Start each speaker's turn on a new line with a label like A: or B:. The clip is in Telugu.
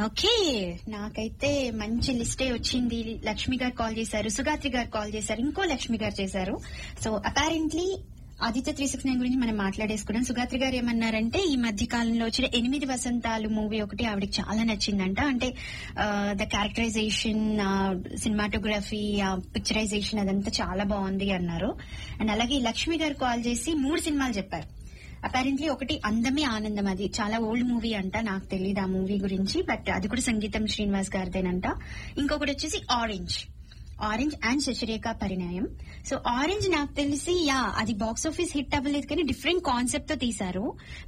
A: ఓకే నాకైతే మంచి లిస్టే వచ్చింది లక్ష్మి గారు కాల్ చేశారు సుగాత్రి గారు కాల్ చేశారు ఇంకో లక్ష్మి గారు చేశారు so apparently Aditya three six nine గురించి మనం మాట్లాడేసుకున్నాం సుగాత్రి గారు ఏమన్నారంటే ఈ మధ్య కాలంలో వచ్చిన ఎనిమిది వసంతాలు మూవీ ఒకటి ఆవిడకి చాలా నచ్చిందంట అంటే ద క్యారెక్టరైజేషన్ సినిమాటోగ్రఫీ పిక్చరైజేషన్ అదంతా చాలా బాగుంది అన్నారు అండ్ అలాగే లక్ష్మి గారు కాల్ చేసి మూడు సినిమాలు చెప్పారు అపారెంట్లీ ఒకటి అందమే ఆనందం అది చాలా ఓల్డ్ మూవీ అంట నాకు తెలియదు ఆ మూవీ గురించి బట్ అది కూడా సంగీతం శ్రీనివాస్ గారిదేనంట ఇంకొకటి వచ్చేసి orange orange and Sasirekha Parinayam so orange నాకు తెలిసి యా అది బాక్స్ ఆఫీస్ హిట్ అవ్వలేదు కానీ డిఫరెంట్ కాన్సెప్ట్ తో తీశారు